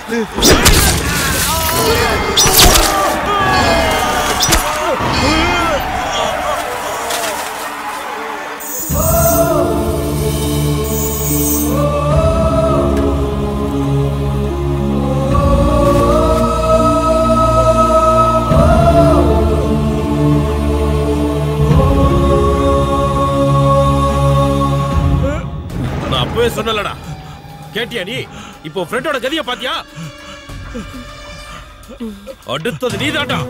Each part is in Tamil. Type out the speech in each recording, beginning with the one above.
நான் அப்பவே சொன்னலடா கேட்டியா நீ இப்போ ஃப்ரெண்டோட கதிய பாத்தியா அடுத்தது நீதாண்டா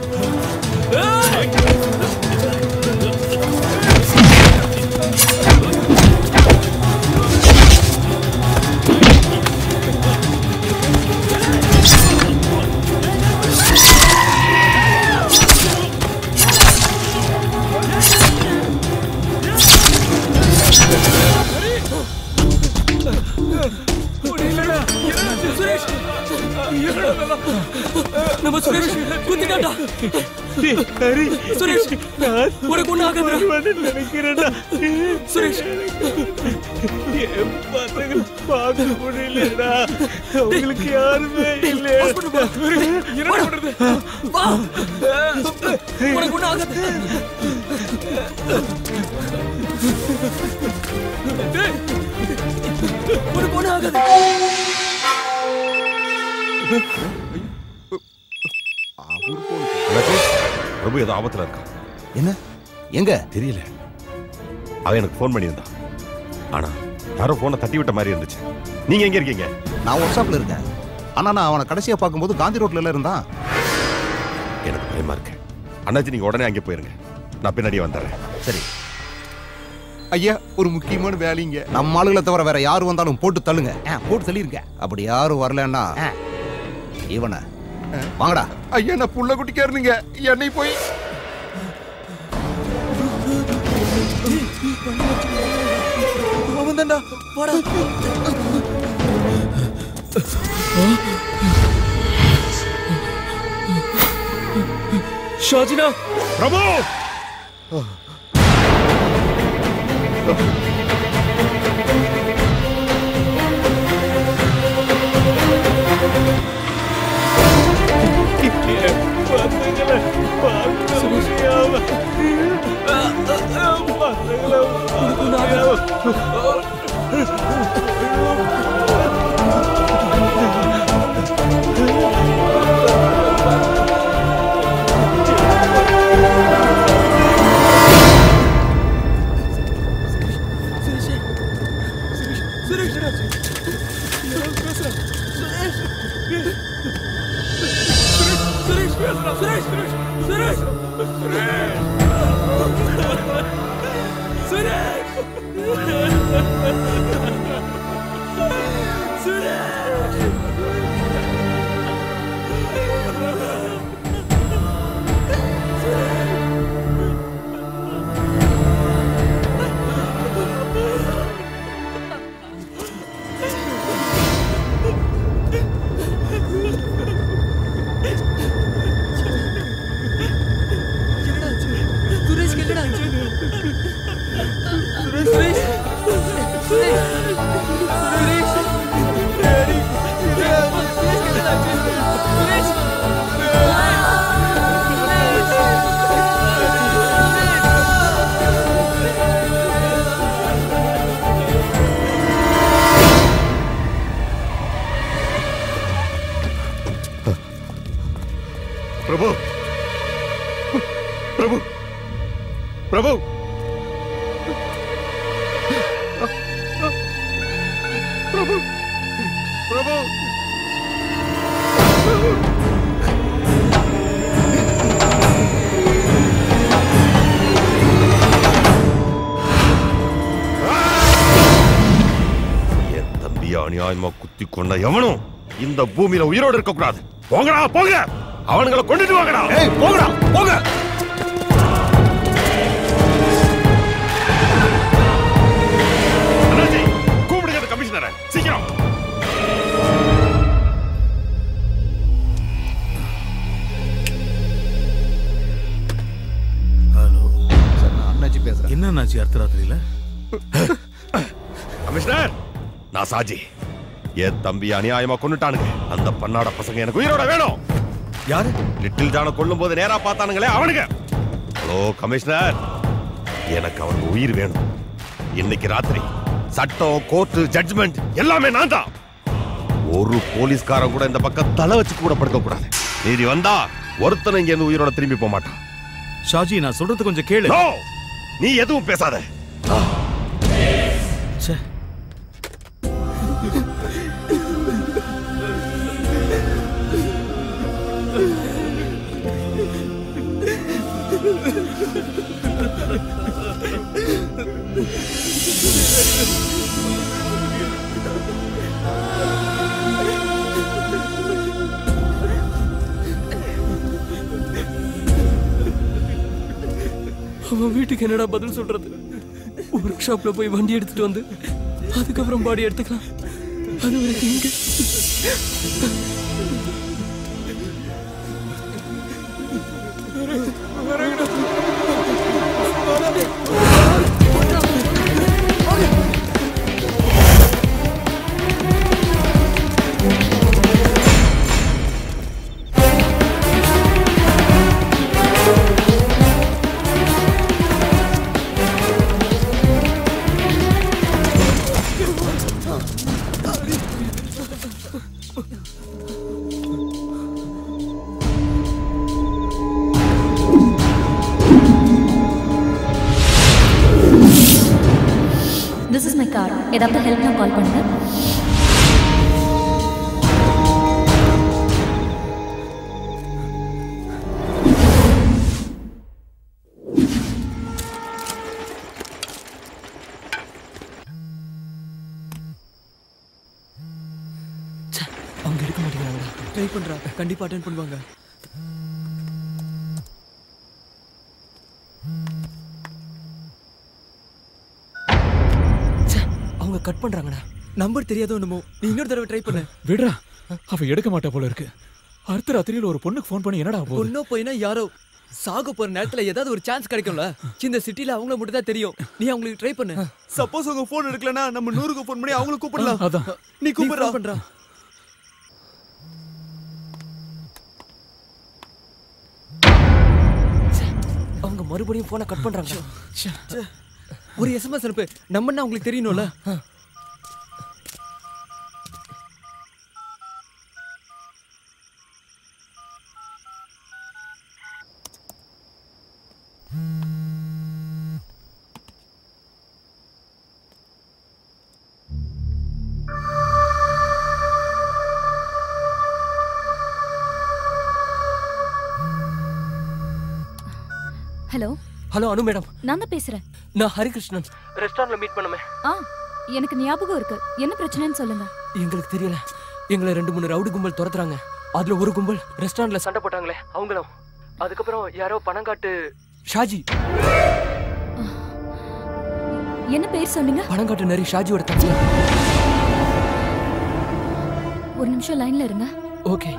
சுரேஷ் நம்ம சுரேஷ் குத்திட்டான்டா ஹரி சுரேஷ் உனக்கு ஒண்ணு ஆகாதுடா நினைக்கிறேன்டா சுரேஷ் என் பசங்களை பார்க்க முடியலடா அவங்களுக்கு யாருமே இல்லை என்ன பண்றது வா உனக்கு ஒண்ணு ஆகாது டேய், உனக்கு ஒண்ணு ஆகாது அண்ணாச்சி, பிரபு ஏதோ ஆபத்துல இருக்கா என்ன எங்க தெரியல அவன் எனக்கு ஃபோன் பண்ணியிருந்தான் ஆனா யாரோ போனை தட்டி விட்ட மாதிரி இருந்துச்சு நீங்க எங்க இருக்கீங்க நான் ஒர்க் ஷாப்ல இருக்கேன் ஆனா நான் அவனை கடைசியா பார்க்கும்போது காந்தி ரோட்ல எல்லாம் இருந்தான் எனக்கு பயமா இருக்கு அண்ணாச்சி நீங்க உடனே அங்கே போயிருங்க நான் பின்னாடியே வந்துடுறேன் சரி ஐயா ஒரு முக்கியமான வேலைங்க நம்ம ஆளுகளை தவிர வேற யாரு வந்தாலும் போட்டு தள்ளுங்க ஆ, போட்டு தள்ளிருங்க அப்படி யாரும் வரலன்னா இவனை வாங்கடா ஐயா நான் புள்ள குட்டிக்காரனுங்க என்னை போய் அவன் தான்டா வாடா ஷாஜினா பிரபு பசங்களை பார்க்க முடியாம பசங்களை சுரேஷ் சுரேஷ் சுரேஷ் சுரேஷ் சுரேஷ் சுரேஷ் என்னடா ஆச்சு? சுரேஷ் சுரேஷ் சுரேஷ் சுரேஷ் சுரேஷ் என்னடா ஆச்சு? சுரேஷ் பிரபு பிரபு பிரபு பிரபு பிரபு என் தம்பியை அநியாயமா குத்தி கொண்ட எவனும் இந்த பூமியில உயிரோடு இருக்க கூடாது போங்கடா போங்க அவனுங்களை கொண்டுட்டு வாங்கடா ஏய் போங்கடா போங்க அண்ணாச்சி, கூப்பிடுங்க அந்த கமிஷனரை சீக்கிரம் சார், நான் அண்ணாச்சி பேசுறேன் என்னன்னாச்சு அர்த்தராத்திரியில கமிஷனர் நான் சாஜி என் தம்பி அநியாயமா கொன்னுட்டானுங்க அந்த பண்ணாட பசங்க எனக்கு உயிரோட வேணும் யாரு லிட்டில் ஜான கொல்லும் போது நேரா பார்த்தானுங்களே அவனுங்க ஹலோ கமிஷனர் எனக்கு அவன் உயிர் வேணும் இன்னைக்கு ராத்திரி சட்டம் கோர்ட்டு ஜட்ஜ்மெண்ட் எல்லாமே நான் தான் ஒரு போலீஸ்காரன் கூட இந்த பக்கம் தலை வச்சு கூட படுக்க கூடாது நீதி வந்தா ஒருத்தனை இங்க இருந்து உயிரோட திரும்பி போக மாட்டான் ஷாஜி நான் சொல்றது கொஞ்சம் கேளு No! நீ எதுவும் பேசாத ச்சே. அவன் வீட்டுக்கு என்னடா பதில் சொல்றது ஒர்க் ஷாப்ல போய் வண்டி எடுத்துட்டு வந்து அதுக்கப்புறம் பாடி எடுத்துக்கலாம் அது வரைக்கும் இங்க திஸ் இஸ் மை கார் ஏதாவது ஹெல்ப்னா கால் பண்ணுங்க அவங்க எடுக்க மாட்டேங்கிறாங்க ட்ரை பண்றா கண்டிப்பா அட்டென்ட் பண்ணுவாங்க ச்சே, அவங்க கட் பண்றாங்கடா நம்பர் தெரியாதோ என்னமோ நீ இன்னொரு தடவை ட்ரை பண்ணு விடுறா அவ எடுக்க மாட்டா போல இருக்கு அடுத்த ராத்திரியில ஒரு பொண்ணுக்கு ஃபோன் பண்ணி என்னடா போகுது பொண்ணோ போயினா யாரோ சாக போற நேரத்துல ஏதாவது ஒரு சான்ஸ் கிடைக்கும்ல இந்த சிட்டில அவங்கள மட்டும் தான் தெரியும் நீ அவங்களுக்கு ட்ரை பண்ணு சப்போஸ் உங்க போன் எடுக்கலனா நம்ம நூறுக்கு போன் பண்ணி அவங்கள கூப்பிடலாம் அதான் நீ நீ கூப்பிடுறா phone பண்றா ச்சே, அவங்க மறுபடியும் போனை கட் பண்றாங்க ச்சே, ஒரு எஸ்எம்எஸ் அனுப்பு நம்ம என்ன அவங்களுக்கு தெரியணும்ல ஹலோ ஹலோ அனு மேடம் நான் தான் பேசுறேன் நான் ஹரிகிருஷ்ணன் ரெஸ்டாரண்ட்ல மீட் பண்ணுமே ஆ எனக்கு ஞாபகம் இருக்கு என்ன பிரச்சனைன்னு சொல்லுங்க எங்களுக்கு தெரியல எங்களை ரெண்டு மூணு ரவுடி கும்பல் துரத்துறாங்க அதுல ஒரு கும்பல் ரெஸ்டாரண்ட்ல சண்டை போட்டாங்களே அவங்களும் அதுக்கப்புறம் யாரோ பணம் காட்டு ஷாஜி என்ன பேர் சொன்னீங்க பணம் காட்டு நரி ஷாஜியோட தம்பி ஒரு நிமிஷம் லைன்ல இருங்க ஓகே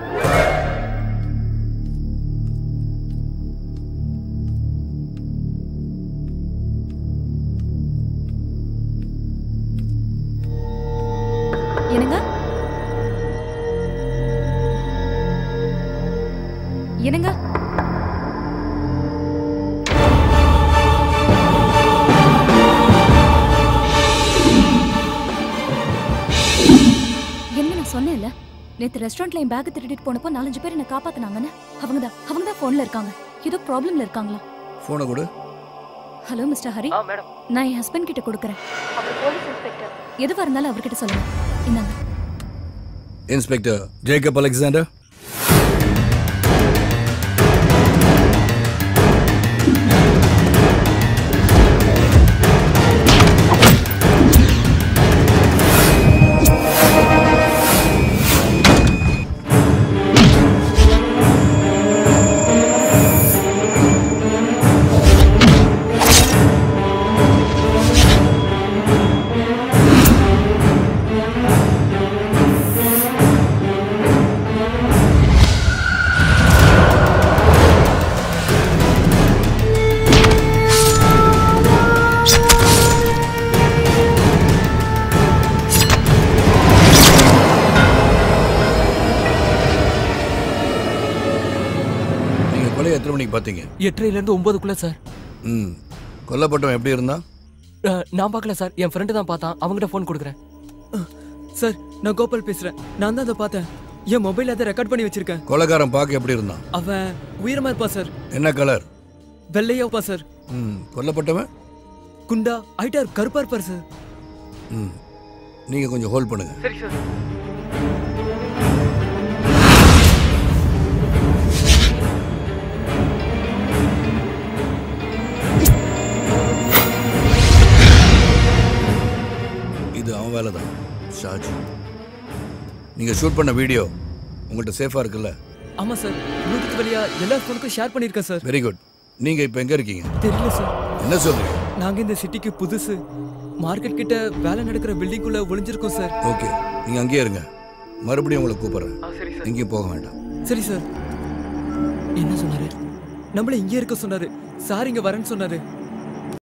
என்னங்க என்னங்க என்ன நான் சொன்னேன்ல நேத்து ரெஸ்டாரண்ட்ல என் பேக் திருடிட்டு போனப்போ நாலஞ்சு பேர் என்ன காப்பாத்துனாங்கன்னு அவங்க தான் அவங்க தான் போன்ல இருக்காங்க ஏதோ ப்ராப்ளம்ல இருக்காங்களா போனை கொடு ஹலோ மிஸ்டர் ஹரி ஆ மேடம் நான் என் ஹஸ்பண்ட் கிட்ட கொடுக்குறேன் அவர் போலீஸ் இன்ஸ்பெக்டர் எதுவா இருந்தாலும் அவர்கிட்ட சொல்லுங்க இந்தாங்க இன்ஸ்பெக்டர் ஜேக்கப் அலெக்சாண்டர் எத்தனை மணிக்கு பார்த்தீங்க எட்டரைல இருந்து ஒன்பதுக்குள்ள சார் ம் கொல்லப்பட்டவன் எப்படி இருந்தான் அஹ், நான் பார்க்கல சார் என் ஃப்ரெண்டு தான் பார்த்தான் அவங்ககிட்ட ஃபோன் கொடுக்குறேன் சார் நான் கோபால் பேசுறேன் நான் தான் அதை பார்த்தேன் என் மொபைல் அதை ரெக்கார்ட் பண்ணி வச்சிருக்கேன் கொலைக்காரன் பார்க்க எப்படி இருந்தான் அவன் உயரமா இருப்பான் சார் என்ன கலர் வெள்ளையா இருப்பான் சார் ம் கொல்லப்பட்டவன் குண்டா ஐட்டார் கருப்பா இருப்பார் சார் ம் நீங்கள் கொஞ்சம் ஹோல்ட் பண்ணுங்க சரி சார் இது அவன் வேலை தான் ஷாஜி நீங்கள் ஷூட் பண்ண வீடியோ உங்கள்கிட்ட சேஃபாக இருக்குல்ல ஆமா சார் ப்ளூடூத் வழியா எல்லா ஃபோனுக்கும் ஷேர் பண்ணியிருக்கேன் சார் வெரி குட் நீங்கள் இப்போ எங்கே இருக்கீங்க தெரியல சார் என்ன சொல்றீங்க நாங்க இந்த சிட்டிக்கு புதுசு மார்க்கெட் கிட்ட வேலை நடக்கிற பில்டிங்குள்ள ஒளிஞ்சிருக்கோம் சார் ஓகே நீங்கள் அங்கேயே இருங்க மறுபடியும் உங்களை கூப்பிட்றேன் சரி சார் எங்கேயும் போக வேண்டாம் சரி சார் என்ன சொன்னாரு நம்மள இங்கே இருக்க சொன்னாரு சார் இங்க வரேன்னு சொன்னாரு